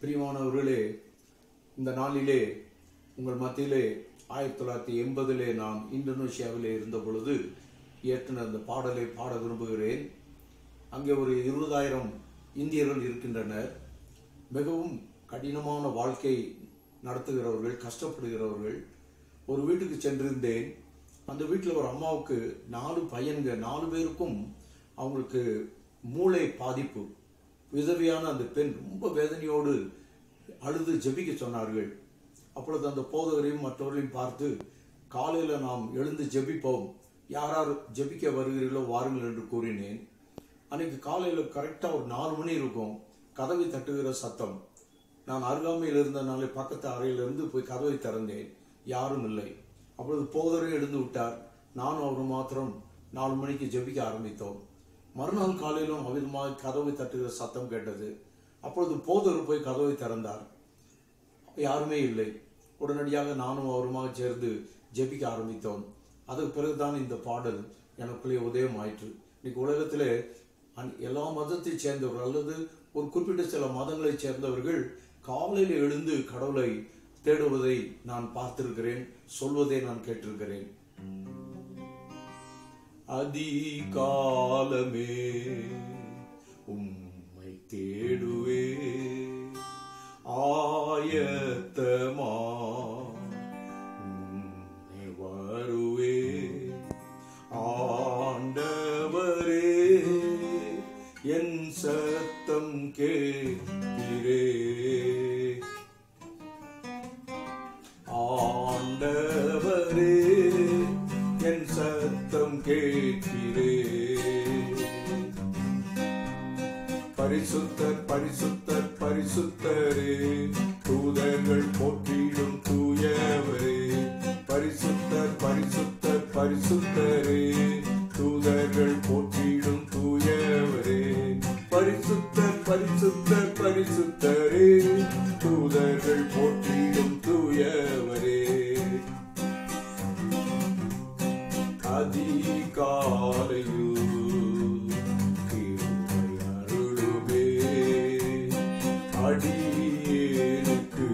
பிரியமானவர்களே இந்த நாளிலே உங்கள் மத்தியிலே ஆயிரத்தி தொள்ளாயிரத்தி எண்பதிலே நான் இந்தோனேஷியாவிலே இருந்த பொழுது இயற்றின அந்த பாடலை பாட விரும்புகிறேன் அங்கே ஒரு இருபதாயிரம் இந்தியர்கள் இருக்கின்றனர் மிகவும் கடினமான வாழ்க்கை நடத்துகிறவர்கள் கஷ்டப்படுகிறவர்கள் ஒரு வீட்டுக்கு சென்றிருந்தேன் அந்த வீட்டில் ஒரு அம்மாவுக்கு நாலு பையன்க நாலு பேருக்கும் அவங்களுக்கு மூளை பாதிப்பு விதவியான அந்த பெண் ரொம்ப வேதனையோடு அழுது ஜெபிக்க சொன்னார்கள் அப்பொழுது அந்த போதகரையும் மற்றவர்களையும் பார்த்து காலையில் நாம் எழுந்து ஜெபிப்போம் யார் யார் ஜெபிக்க வருகிறீர்களோ வாருங்கள் என்று கூறினேன் அன்னைக்கு காலையில் கரெக்டாக ஒரு நாலு மணி இருக்கும் கதவை தட்டுகிற சத்தம் நான் அருகாமையில் இருந்தனாலே பக்கத்து அறையிலிருந்து போய் கதவை திறந்தேன் யாரும் இல்லை அப்பொழுது போதரும் எழுந்து விட்டார் நானும் அவரும் மாத்திரம் நாலு மணிக்கு ஜெபிக்க ஆரம்பித்தோம் மறுநாள் காலையிலும் அவிதமாக கதவை தட்டுகிற சத்தம் கேட்டது அப்பொழுது போதர் போய் கதவை திறந்தார் யாருமே இல்லை உடனடியாக நானும் அவருமாக சேர்ந்து ஜெபிக்க ஆரம்பித்தோம் அதுக்கு பிறகுதான் இந்த பாடல் எனக்குள்ளே உதயம் ஆயிற்று இன்னைக்கு உலகத்திலே அன்- எல்லா மதத்தை சேர்ந்தவர்கள் அல்லது ஒரு குறிப்பிட்ட சில மதங்களைச் சேர்ந்தவர்கள் காலையில் எழுந்து கடவுளை தேடுவதை நான் பார்த்திருக்கிறேன் சொல்வதை நான் கேட்டிருக்கிறேன் அதிகாலமே உம்மை தேடுவே ஆயத்தமா உம்மை வருவே ஆண்டவரே என் சத்தம் கேட்கிறே ஆண்டவரே என் சத்தம் கேட்கிறே பரிசுத்தர் பரிசுத்தர் பரிசுத்தரே தூதர்கள் போற்றிடும் தூயவரே பரிசுத்தர் பரிசுத்தர் பரிசுத்தரே தூதர்கள் போற்றிடும் தூயவரே பரிசுத்தர் பரிசுத்தர் பரிசுத்தரே தூதர்கள் போற்றிடும் தூயவரே அதிகாலையில் கிருபை அருளுமே அடியேனுக்கு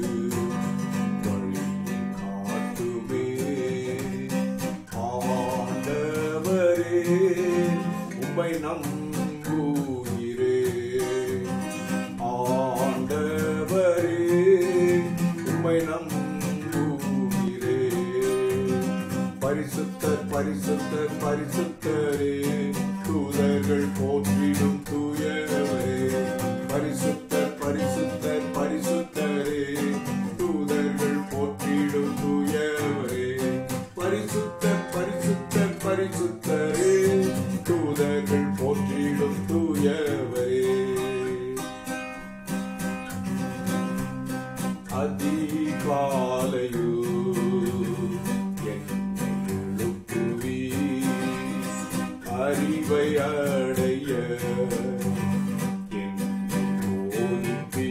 வழி காட்டுமே ஆண்டவரே உம்மை நம்புகிறே ஆண்டவரே உம்மை நம்புகிறே பரிசுத்தர் பரிசுத்தர் பரிசுத்தரே தூதர்கள் போற்றிடும் தூயவரே பரிசுத்தர் பரிசுத்தர் பரிசுத்தரே தூதர்கள் போற்றிடும் தூயவரே பரிசுத்தர் பரிசுத்தர் பரிசுத்தரே தூதர்கள் போற்றிடும் தூயவரே அதிகாலையில் என்னை எழுப்புவி அறிவை அடைய என்னை போதிப்பி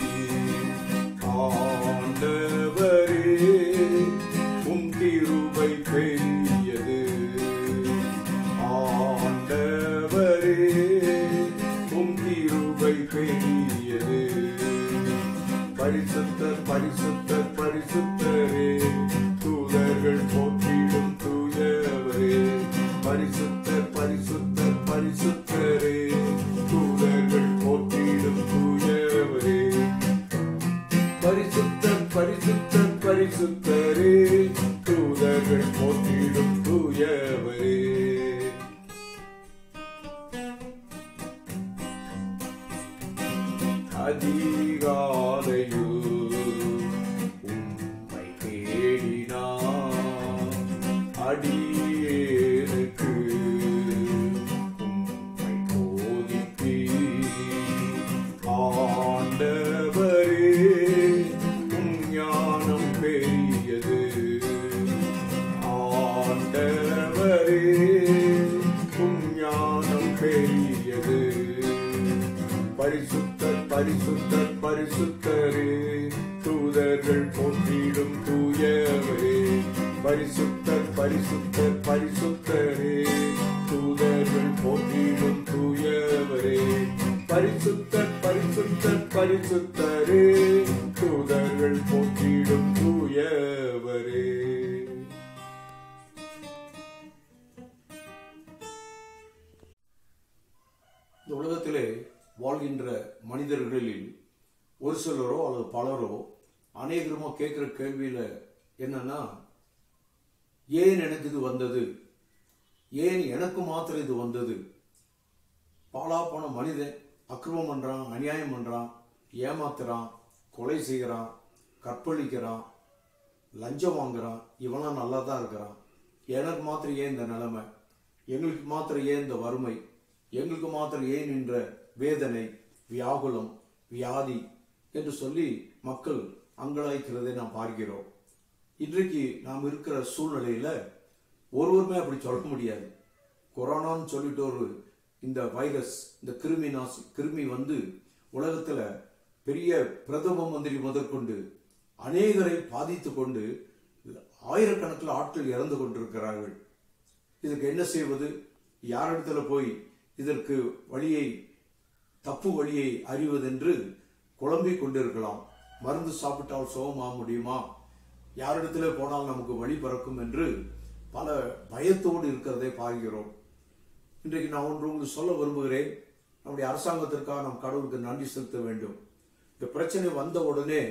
ஆண்டவரே உம் கிருபை பெரியது ஆண்டவரே உம் கிருபை பெரியது பரிசுத்தர் பரிசுத்தர் பரிசுத்தரே தூதர்கள் போற்றிடும் தூயவரே பரிசுத்தர் பரிசுத்தர் பரிசுத்தரே தூதர்கள் போற்றிடும் தூயவரே பரிசுத்தர் பரிசுத்தர் பரிசுத்தரே தூதர்கள் போற்றிடும் தூயவரே அதிகாலையில் உம்மை தேடினார் அடியேனுக்கு உம்மை போதிப்பீ ஆண்டவரே உம் ஞானம் பெரியது ஆண்டவரே உம் ஞானம் பெரியது பரிசுத்தர் பரிசுத்தர் பரிசுத்தரே தூதர்கள் போற்றிடும் தூயவரே பரிசுத்தர் பரிசுத்தர் பரிசுத்தரே தூதர்கள் போற்றிடும் தூயவரே பரிசுத்தர் பரிசுத்தர் பரிசுத்தரே தூதர்கள் போற்றிடும் தூயவரே இந்த உலகத்திலே வாழ்கின்ற மனிதர்களில் ஒரு சிலரோ அல்லது பலரோ அநேகருமோ கேட்கிற கேள்வியில என்னன்னா ஏன் எனக்கு இது வந்தது ஏன் எனக்கு மாத்திரம் இது வந்தது பாலா போன மனிதன் அக்கிரமம் பண்றான் அநியாயம் பண்றான் ஏமாத்துறான் கொலை செய்கிறான் கற்பழிக்கிறான் லஞ்சம் வாங்குறான் இவெல்லாம் நல்லா தான் இருக்கிறான் எனக்கு மாத்திரம் ஏன் இந்த நிலைமை எங்களுக்கு மாத்திரம் ஏன் இந்த வறுமை எங்களுக்கு மாத்திரம் ஏன் என்ற வேதனை வியாகுலம் வியாதி என்று சொல்லி மக்கள் அங்கலாய்க்கிறதை நாம் பார்க்கிறோம் இன்றைக்கு நாம் இருக்கிற சூழ்நிலையில ஒருவருமே அப்படி சொல்ல முடியாது கொரோனான்னு சொல்லிட்டு ஒரு இந்த வைரஸ் இந்த கிருமி நாசி கிருமி வந்து உலகத்துல பெரிய பிரதம மந்திரி முதற்கொண்டு அநேகரை பாதித்து கொண்டு ஆயிரக்கணக்கில் ஆட்கள் இறந்து கொண்டிருக்கிறார்கள் இதுக்கு என்ன செய்வது யாரிடத்துல போய் இதற்கு வழியை தப்பு வழியை அறிவதென்று குழம்பிக் கொண்டிருக்கலாம் மருந்து சாப்பிட்டால் சுகமாக முடியுமா யாரிடத்துல போனால் நமக்கு வழி பிறக்கும் என்று பல பயத்தோடு இருக்கிறதை பார்க்கிறோம் இன்றைக்கு நான் ஒன்று உங்களுக்கு சொல்ல விரும்புகிறேன் நம்முடைய அரசாங்கத்திற்காக நாம் கடவுளுக்கு நன்றி செலுத்த வேண்டும் இந்த பிரச்சனை வந்த உடனே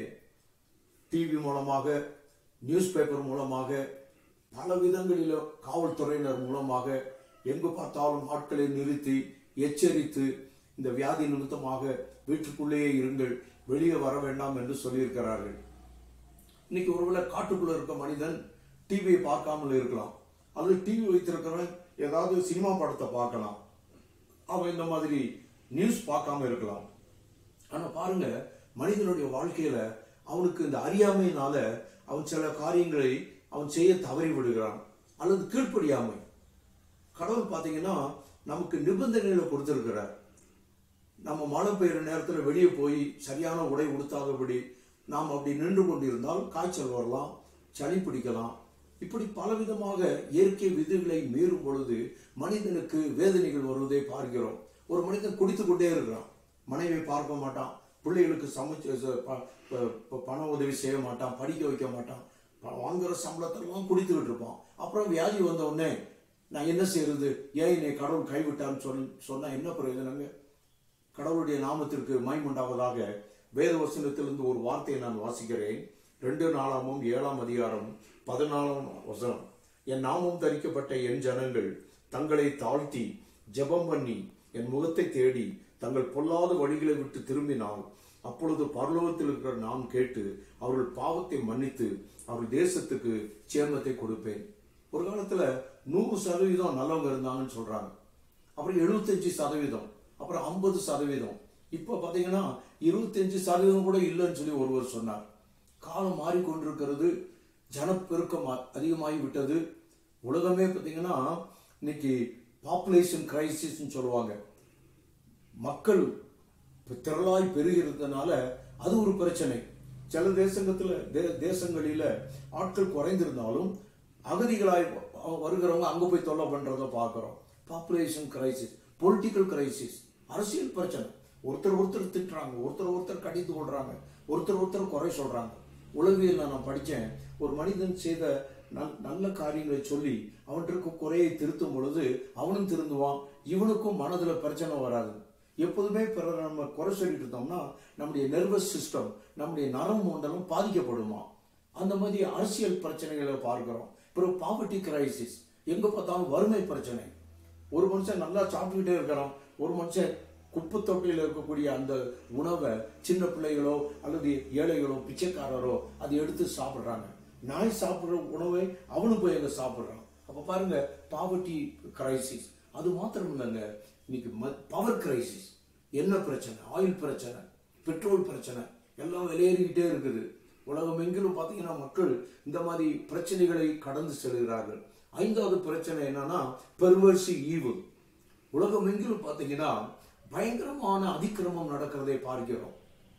டிவி மூலமாக நியூஸ் பேப்பர் மூலமாக பல விதங்களில் காவல்துறையினர் மூலமாக எங்கு பார்த்தாலும் ஆட்களை நிறுத்தி எச்சரித்து இந்த வியாதி நிமித்தமாக வீட்டுக்குள்ளேயே இருங்கள் வெளியே வர வேண்டாம் என்று சொல்லியிருக்கிறார்கள் இன்னைக்கு ஒருவேளை காட்டுக்குள்ள இருக்க மனிதன் டிவியை பார்க்காமல் இருக்கலாம் அல்லது டிவி வைத்திருக்கிறவன் ஏதாவது சினிமா படத்தை பார்க்கலாம் அவன் இந்த மாதிரி நியூஸ் பார்க்காம இருக்கலாம் ஆனா பாருங்க மனிதனுடைய வாழ்க்கையில அவனுக்கு இந்த அறியாமையினால அவன் சில காரியங்களை அவன் செய்ய தவறி விடுகிறான் அல்லது கீழ்ப்படியாமை கடவுள் பாத்தீங்கன்னா நமக்கு நிபந்தனைகளை கொடுத்திருக்கிறார் நம்ம மழை பெய்யுற நேரத்தில் வெளியே போய் சரியான உடை உடுத்தாதபடி நாம் அப்படி நின்று கொண்டிருந்தால் காய்ச்சல் வரலாம் சளி பிடிக்கலாம் இப்படி பலவிதமாக இயற்கை விதிகளை மீறும் பொழுது மனிதனுக்கு வேதனைகள் வருவதை பார்க்கிறோம் ஒரு மனிதன் குடித்து கொண்டே இருக்கிறான் மனைவியை பார்க்க மாட்டான் பிள்ளைகளுக்கு சமைச்சு ச- ப- ப- ப- பண உதவி செய்ய மாட்டான் படிக்க வைக்க மாட்டான் ப- வாங்குற சம்பளத்தெல்லாம் குடித்துக்கிட்டு இருப்பான் அப்புறம் வியாதி வந்த உடனே நான் என்ன செய்யறது ஏன் என்னை கடவுள் கைவிட்டான்னு சொல் சொன்னா என்ன பிரயோஜனங்க கடவுளுடைய நாமத்திற்கு மைமுண்டாவதாக வேத வசனத்திலிருந்து ஒரு வார்த்தையை நான் வாசிக்கிறேன் ரெண்டு நாளாமும் ஏழாம் அதிகாரம் பதினாலாம் வசனம் என் நாமம் தரிக்கப்பட்ட என் ஜனங்கள் தங்களை தாழ்த்தி ஜெபம் பண்ணி என் முகத்தை தேடி தங்கள் பொல்லாத வழிகளை விட்டு திரும்பினால் அப்பொழுது பரலோகத்தில் இருக்கிற நான் கேட்டு அவர்கள் பாவத்தை மன்னித்து அவர்கள் தேசத்துக்கு சேமத்தை கொடுப்பேன் ஒரு காலத்துல நூறு சதவீதம் நல்லவங்க இருந்தாங்கன்னு சொல்றாங்க அப்புறம் எழுபத்தஞ்சு சதவீதம் அப்புறம் ஐம்பது சதவீதம் இப்போ பார்த்தீங்கன்னா இருபத்தஞ்சு சதவீதம் கூட இல்லைன்னு சொல்லி ஒருவர் சொன்னார் காலம் மாறிக்கொண்டிருக்கிறது ஜனப்பெருக்கம் அ- அதிகமாகி விட்டது உலகமே பார்த்தீங்கன்னா இன்னைக்கு பாப்புலேஷன் கிரைசிஸ்ன்னு சொல்லுவாங்க மக்கள் திரளாய் பெருகிறதுனால அது ஒரு பிரச்சனை சில தேசங்கத்துல தே- தேசங்களில ஆட்கள் குறைந்திருந்தாலும் அகதிகளாய் வ- வருகிறவங்க அங்க போய் தொல்லை பண்றத பார்க்கிறோம் பாப்புலேஷன் கிரைசிஸ் பொலிட்டிக்கல் கிரைசிஸ் அரசியல் பிரச்சனை ஒருத்தர் ஒருத்தர் திட்டுறாங்க ஒருத்தர் ஒருத்தர் கடித்து கொள்றாங்க ஒருத்தர் ஒருத்தர் குறை சொல்றாங்க உளவியல் நான் படிச்சேன் ஒரு மனிதன் செய்த நல்- நல்ல காரியங்களை சொல்லி அவன்கிட்ட குறையை திருத்தும் பொழுது அவனும் திருந்துவான் இவனுக்கும் மனதுல பிரச்சனை வராது எப்போதுமே பிறரை நம்ம குறை சொல்லிட்டு இருந்தோம்னா நம்முடைய நர்வஸ் சிஸ்டம் நம்முடைய நரம்பு மண்டலம் பாதிக்கப்படுமா அந்த மாதிரி அரசியல் பிரச்சனைகளை பார்க்கிறோம் பிறகு பாவர்ட்டி கிரைசிஸ் எங்க பார்த்தாலும் வறுமை பிரச்சனை ஒரு மனுஷன் நல்லா சாப்பிட்டுக்கிட்டே இருக்கிறான் ஒரு மனுஷன் குப்பை தொட்டியில் இருக்கக்கூடிய அந்த உணவை சின்ன பிள்ளைகளோ அல்லது ஏழைகளோ பிச்சைக்காரரோ அதை எடுத்து சாப்பிடுறாங்க நாய் சாப்பிடுற உணவை அவனும் போய் அங்க சாப்பிடுறான் அப்ப பாருங்க பாவர்ட்டி கிரைசிஸ் அது மாத்திரம் இல்லைங்க இன்னைக்கு பவர் கிரைசிஸ் என்ன பிரச்சனை ஆயில் பிரச்சனை பெட்ரோல் பிரச்சனை எல்லாம் விலையேறிக்கிட்டே இருக்குது உலகம் எங்கிலும் பார்த்தீங்கன்னா மக்கள் இந்த மாதிரி பிரச்சனைகளை கடந்து செல்கிறார்கள் ஐந்தாவது பிரச்சனை என்னன்னா பெர்வர்சி ஈவு உலகம் எங்கிலும் பார்த்தீங்கன்னா பயங்கரமான அதிக்கிரமம் நடக்கிறதை பார்க்கிறோம்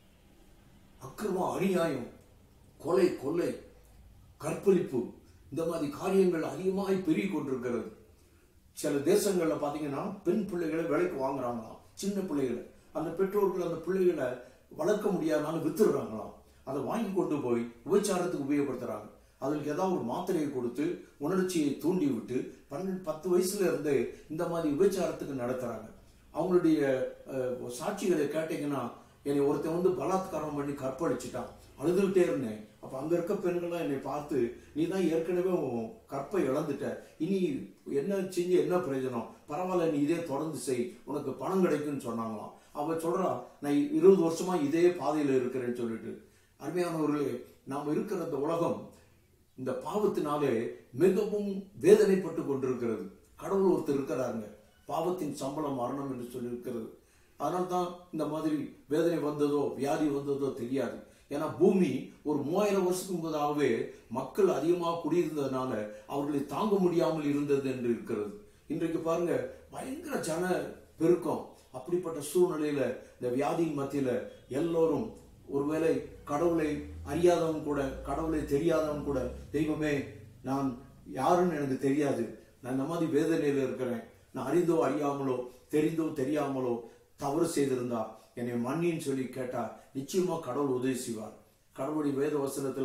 அக்கிரமம் அநியாயம் கொலை கொள்ளை கற்பழிப்பு இந்த மாதிரி காரியங்கள் அதிகமாய் பெருகி கொண்டிருக்கிறது சில தேசங்கள்ல பாத்தீங்கன்னா பெண் பிள்ளைகளை வேலைக்கு வாங்குறாங்களாம் சின்ன பிள்ளைகளை அந்த பெற்றோர்கள் அந்த பிள்ளைகளை வளர்க்க முடியாதனால வித்துடுறாங்களாம் அதை வாங்கி கொண்டு போய் உபச்சாரத்துக்கு உபயோகப்படுத்துறாங்க அதுக்கு ஏதாவது ஒரு மாத்திரையை கொடுத்து உணர்ச்சியை தூண்டி விட்டு பன்னெண்டு பத்து வயசுல இருந்தே இந்த மாதிரி விபச்சாரத்துக்கு நடத்துறாங்க அவங்களுடைய அஹ், சாட்சிகளை கேட்டீங்கன்னா என்னை ஒருத்தன் வந்து பலாத்காரம் பண்ணி கற்பழிச்சிட்டான் அழுதுகிட்டே இருந்தேன் அப்ப அங்க இருக்க பெண்கள்லாம் என்னை பார்த்து நீ தான் ஏற்கனவே உன் கற்பை இழந்துட்ட இனி என்ன செஞ்சு என்ன பிரயோஜனம் பரவாயில்ல நீ இதே தொடர்ந்து செய் உனக்கு பணம் கிடைக்கும்னு சொன்னாங்களாம் அவ சொல்றா நான் இருபது வருஷமா இதே பாதையில இருக்கிறேன்னு சொல்லிட்டு அருமையானவர்களே நாம் இருக்கிற இந்த உலகம் இந்த பாவத்தினாலே மிகவும் வேதனைப்பட்டு கொண்டிருக்கிறது கடவுள் ஒருத்தர் இருக்கிறாருங்க பாவத்தின் சம்பளம் மரணம் என்று சொல்லியிருக்கிறது அதனால தான் இந்த மாதிரி வேதனை வந்ததோ வியாதி வந்ததோ தெரியாது ஏன்னா பூமி ஒரு மூவாயிரம் வருஷத்துக்கு முன்பதாகவே மக்கள் அதிகமாக குடியிருந்ததுனால அவர்களை தாங்க முடியாமல் இருந்தது என்று இருக்கிறது இன்றைக்கு பாருங்க பயங்கர ஜன பெருக்கம் அப்படிப்பட்ட சூழ்நிலையில இந்த வியாதியின் மத்தியில எல்லோரும் ஒருவேளை கடவுளை அறியாதவன் கூட கடவுளை தெரியாதவன் கூட தெய்வமே நான் யாருன்னு எனக்கு தெரியாது நான் இந்த மாதிரி வேதனையில இருக்கிறேன் நான் அறிந்தோ அறியாமலோ தெரிந்தோ தெரியாமலோ தவறு செய்திருந்தா என்னை மன்னின்னு சொல்லி கேட்டா நிச்சயமா கடவுள் உதவி செய்வார் கடவுளுடைய வேத வசனத்துல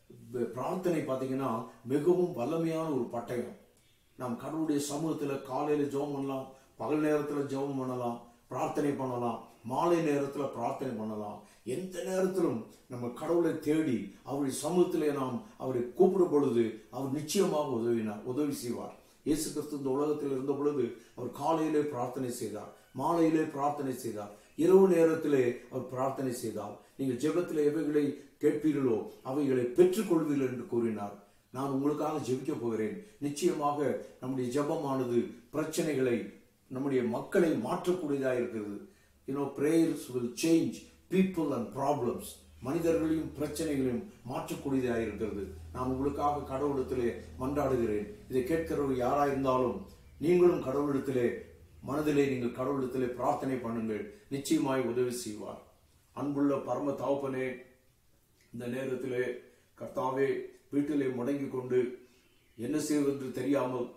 ப- பிரார்த்தனை பார்த்தீங்கன்னா மிகவும் வல்லமையான ஒரு பட்டயம் நாம் கடவுளுடைய சமூகத்துல காலையில ஜெபம் பண்ணலாம் பகல் நேரத்துல ஜெபம் பண்ணலாம் பிரார்த்தனை பண்ணலாம் மாலை நேரத்துல பிரார்த்தனை பண்ணலாம் எந்த நேரத்திலும் நம்ம கடவுளை தேடி அவருடைய சமூகத்திலே நாம் அவரை கூப்பிடும் பொழுது அவர் நிச்சயமாக உதவினார் உதவி செய்வார் இயேசு கிறிஸ்து இந்த உலகத்தில் இருந்த பொழுது அவர் காலையிலே பிரார்த்தனை செய்தார் மாலையிலே பிரார்த்தனை செய்தார் இரவு நேரத்திலே அவர் பிரார்த்தனை செய்தார் நீங்கள் ஜெபத்தில் எவைகளை கேட்பீர்களோ அவைகளை பெற்றுக்கொள்வீர்கள் என்று கூறினார் நான் உங்களுக்காக ஜெபிக்க போகிறேன் நிச்சயமாக நம்முடைய ஜெபமானது பிரச்சனைகளை நம்முடைய மக்களை மாற்றக்கூடியதாக இருக்கிறது you know prayers will change people and problems மனிதர்களையும் பிரச்சனைகளையும் மாற்றக்கூடியதாக இருக்கிறது நான் உங்களுக்காக கடவுளிடத்திலே மன்றாடுகிறேன் இதை கேட்கிறவர் யாரா இருந்தாலும் நீங்களும் கடவுளிடத்திலே மனதிலே நீங்கள் கடவுளிடத்திலே பிரார்த்தனை பண்ணுங்கள் நிச்சயமாய் உதவி செய்வார் அன்புள்ள பரம தாப்பனே இந்த நேரத்திலே கர்த்தாவே வீட்டிலே முடங்கி கொண்டு என்ன செய்வதென்று தெரியாமல்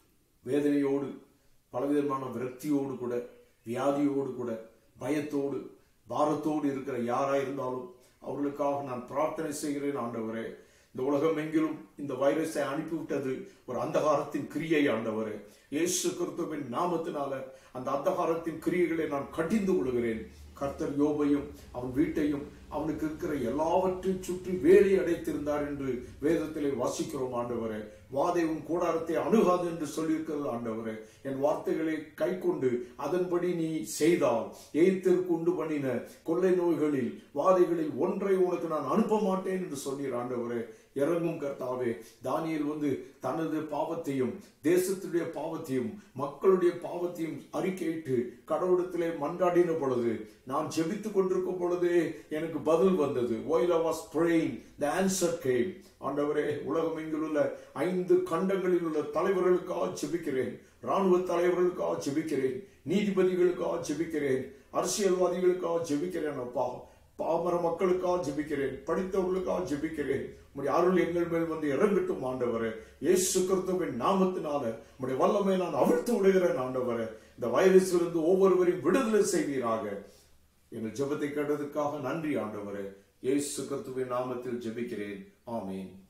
வேதனையோடு பலவிதமான விரக்தியோடு கூட வியாதியோடு கூட பயத்தோடு பாரத்தோடு இருக்கிற யாரா இருந்தாலும் அவர்களுக்காக நான் பிரார்த்தனை செய்கிறேன் ஆண்டவரே இந்த உலகம் எங்கிலும் இந்த வைரஸை அனுப்பிவிட்டது ஒரு அந்தகாரத்தின் கிரியை ஆண்டவரே இயேசு கிறிஸ்துவின் நாமத்தினால அந்த அந்தகாரத்தின் கிரியைகளை நான் கடிந்து கொள்கிறேன் கர்த்தர் யோபையும் அவன் வீட்டையும் அவனுக்கு இருக்கிற எல்லாவற்றையும் சுற்றி வேலி அடைத்திருந்தார் என்று வேதத்திலே வாசிக்கிறோம் ஆண்டவரே வாதை உன் கூடாரத்தை அணுகாது என்று சொல்லியிருக்கிறது ஆண்டவரே என் வார்த்தைகளை கை கொண்டு அதன்படி நீ செய்தால் எய்த்திற்கு உண்டு பண்ணின கொள்ளை நோய்களில் வாதைகளில் ஒன்றை உனக்கு நான் அனுப்ப மாட்டேன் என்று சொன்னீர் ஆண்டவரே இறங்கும் கர்த்தாவே தானியேல் வந்து தனது பாவத்தையும் தேசத்துடைய பாவத்தையும் மக்களுடைய பாவத்தையும் அறிக்கையிட்டு கடவுளத்திலே மன்றாடின பொழுது நான் ஜெபித்துக் கொண்டிருக்கும் பொழுதே எனக்கு பதில் வந்தது while I was praying the answer came ஆண்டவரே உலகம் எங்கிலுள்ள ஐந்து கண்டங்களில் உள்ள தலைவர்களுக்காக ஜெபிக்கிறேன் ராணுவ தலைவர்களுக்காக ஜெபிக்கிறேன் நீதிபதிகளுக்காக ஜெபிக்கிறேன் அரசியல்வாதிகளுக்காக ஜெபிக்கிறேன் அப்பா பாமர மக்களுக்காக ஜெபிக்கிறேன் படித்தவர்களுக்காக ஜெபிக்கிறேன் உம்முடைய அருள் எங்கள் மேல் வந்து இறங்கட்டும் ஆண்டவரே இயேசு கிறிஸ்துவின் நாமத்தினால உம்முடைய வல்லமை நான் அவிழ்த்து விடுகிறேன் ஆண்டவரே இந்த வைரஸிலிருந்து ஒவ்வொருவரையும் விடுதலை செய்வீராக எங்கள் ஜெபத்தை கேட்டதுக்காக நன்றி ஆண்டவரே இயேசு கிறிஸ்துவின் நாமத்தில் ஜெபிக்கிறேன் ஆமென்